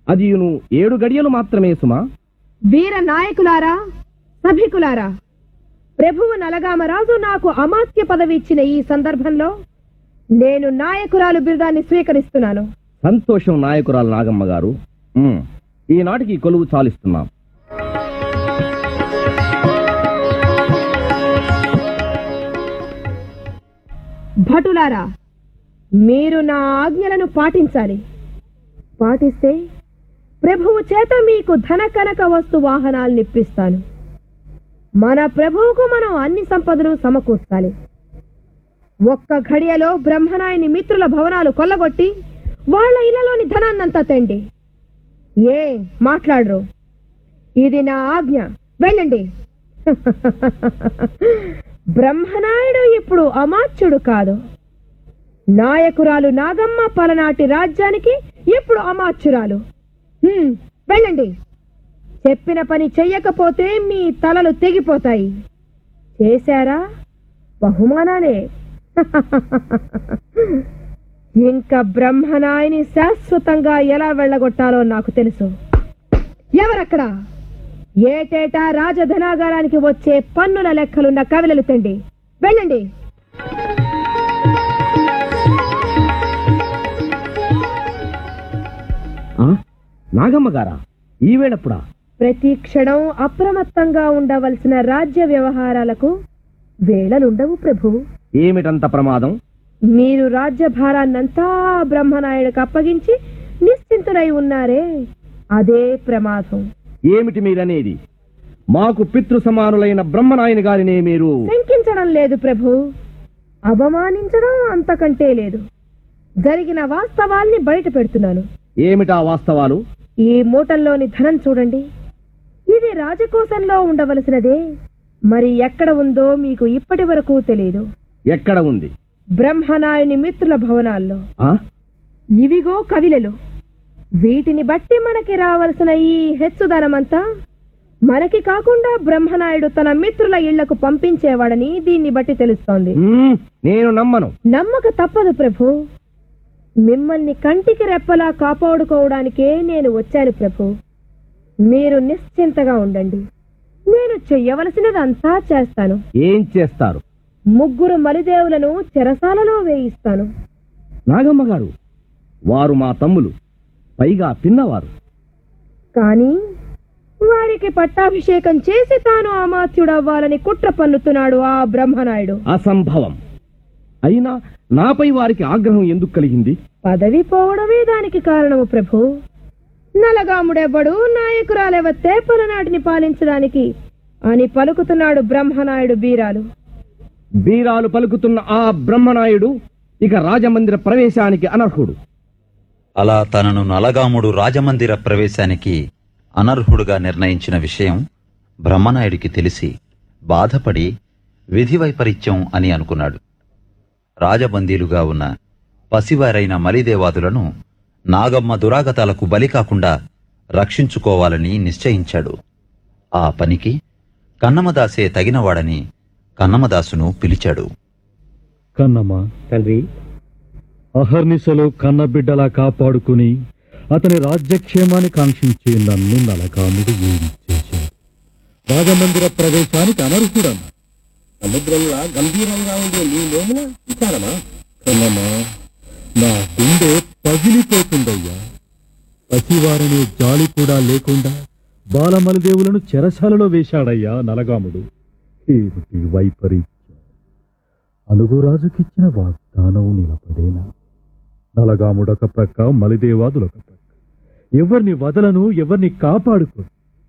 అదియును ఏడు గడియలు మాత్రమే సుమా వీర నాయకులారా సభికులారా ప్రభువు నలగామరాజు నాకు అమాత్య పదవి ఇచ్చిన ఈ సందర్భంలో నేను నాయకురాలు బిరుదాన్ని స్వీకరిస్తున్నాను సంతోషం నాయకురాలు నాగమ్మ గారు ఉమ్, ఈనాటికి ఈ కొలువు చాలిస్తున్నాం భటులారా మీరు నా ఆజ్ఞలను పాటించాలి పాటిస్తే ప్రభువు చేత మీకు ధన కనక వస్తు వాహనాలను ఇప్పిస్తాను మన ప్రభువుకు మనం అన్ని సంపదలు సమకూర్చాలి ఒక్క ఘడియలో బ్రహ్మనాయని మిత్రుల భవనాలు కొల్లగొట్టి వాళ్ళ ఇళ్లలోని ధనాన్నంతా తెండి ఏ మాట్లాడరు ఇది నా ఆజ్ఞ వెళ్ళండి బ్రహ్మనాయుడు ఇప్పుడు అమాత్యుడు కాదు నాయకురాలు నాగమ్మ పలనాటి రాజ్యానికి ఇప్పుడు అమాత్యురాలు హ్మ్, వెళ్ళండి చెప్పిన పని చెయ్యకపోతే మీ తలలు తెగిపోతాయి చేశారా బహుమానాలే ఇంకా బ్రహ్మనాయని శాశ్వతంగా ఎలా వెళ్ళగొట్టాలో నాకు తెలుసు ఎవరక్కడ ఏటేటా రాజధనాగారానికి వచ్చే పన్నుల లెక్కలున్న కవిలలు తండి వెళ్ళండి ఆ? నాగమ్మ గారా ఈ వేళప్పుడా ప్రతి క్షణం అప్రమత్తంగా ఉండవలసిన రాజ్య వ్యవహారాలకు వేళలుండవు ప్రభు ఏమిటంత ప్రమాదం మీరు రాజ్యభారాన్నంతా బ్రహ్మనాయుడికి అప్పగించి నిశ్చింతులై ఉన్నారే అదే ప్రమాదం ఏమిటి మీరనేది మాకు పితృ సమానులైన బ్రహ్మనాయని గారినే మీరు శంకించడం లేదు ప్రభు అవమానించడం అంతకంటే లేదు జరిగిన వాస్తవాల్ని బయట పెడుతున్నాను ఏమిటా వాస్తవాలు ఈ మూటల్లోని ధనం చూడండి ఇది రాజకోశంలో ఉండవలసినదే మరి ఎక్కడ ఉందో మీకు ఇప్పటి వరకు తెలియదు ఎక్కడ ఉంది బ్రహ్మనాయుని మిత్రుల భవనాల్లో ఆ ఇవిగో కవిలలు వీటిని బట్టి మనకి రావలసిన ఈ హెచ్చుదనమంతా మనకి కాకుండా బ్రహ్మనాయుడు తన మిత్రుల ఇళ్లకు పంపించేవాడని దీన్ని బట్టి తెలుస్తోంది మ్మ్, నేను నమ్మను నమ్మక తప్పదు ప్రభు మిమ్మల్ని కంటికి రెప్పలా కాపాడుకోవడానికే నేను వచ్చాను ప్రభు మీరు నిశ్చింతగా ఉండండి నేను చెయ్యవలసినదంతా చేస్తాను ఏం చేస్తారు ముగ్గురు మలిదేవులను చెరసాలలో వేయిస్తాను నాగమ్మ గారు వారు మా తమ్ములు పైగా పిన్నవారు కానీ వారికి పట్టాభిషేకం చేసి తాను అమాత్యుడవ్వాలని కుట్ర పన్నుతున్నాడు ఆ బ్రహ్మనాయుడు అసంభవం అయినా నాపై వారికి ఆగ్రహం ఎందుకు కలిగింది పదవి పోవడమే దానికి కారణము ప్రభు నలగాముడెవ్వడు నాయకురాలెవత్తే పలనాటిని పాలించడానికి అని పలుకుతున్నాడు బ్రహ్మనాయుడు బీరాలు బీరాలు పలుకుతున్న ఆ బ్రహ్మనాయుడు ఇక రాజమందిర ప్రవేశానికి అనర్హుడు అలా తనను నలగాముడు రాజమందిర ప్రవేశానికి అనర్హుడుగా నిర్ణయించిన విషయం బ్రహ్మనాయుడికి తెలిసి బాధపడి విధి వైపరీత్యం అని అనుకున్నాడు రాజబందీలుగా ఉన్న పసివారైన మలిదేవాదులను నాగమ్మ దురాగతాలకు బలి కాకుండా రక్షించుకోవాలని నిశ్చయించాడు ఆ పనికి కన్నమదాసే తగినవాడని కన్నమదాసును పిలిచాడు కన్నమ్మ తండ్రి అహర్నిశలో కన్నబిడ్డలా కాపాడుకుని అతని రాజ్యక్షేమాన్ని కాంక్షించే నన్ను నలకాముడు ఏమి చేశాడు రాజమందిర ప్రవేశానికి అనర్హుడన్న సముద్రంలో గంభీరంగా ఉండే నీ లోమున విచారమా కన్నమ్మ నా గుండె పగిలిపోతుందయ్యా పసివారనే జాలి కూడా లేకుండా బాలమలదేవులను చెరసాలలో వేశాడయ్యా నలగాముడు ఏమిటి వైపరీత్యం అనుగురాజుకిచ్చిన వాగ్దానం నిలబడేనా నలగాముడొక ప్రక్క మలిదేవాదులొక ప్రక్క ఎవరిని వదలను ఎవరిని కాపాడుకో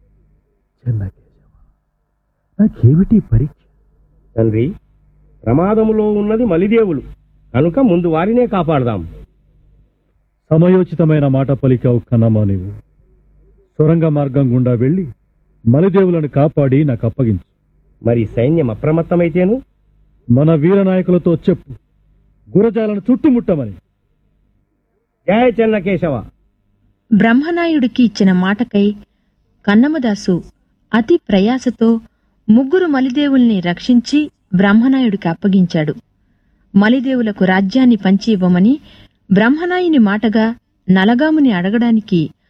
చెన్నకేశవ నాకేమిటి పరీక్ష తండ్రి ప్రమాదములో ఉన్నది మలిదేవులు కనుక ముందు వారినే కాపాడదాం సమయోచితమైన మాట పలికావు కన్నమ్మ నీవు సొరంగ మార్గం గుండా వెళ్ళి మలిదేవులను కాపాడి నాకు అప్పగించు మరి సైన్యం అప్రమత్తమైతేను మన వీరనాయకులతో చెప్పు గురజాలను చుట్టుముట్టమని జయ చెన్నకేశవ బ్రహ్మనాయుడికి ఇచ్చిన మాటకై కన్నమదాసు అతి ప్రయాసతో ముగ్గురు మలిదేవుల్ని రక్షించి బ్రహ్మనాయుడికి అప్పగించాడు మలిదేవులకు రాజ్యాన్ని పంచి ఇవ్వమని బ్రహ్మనాయుని మాటగా నలగాముని అడగడానికి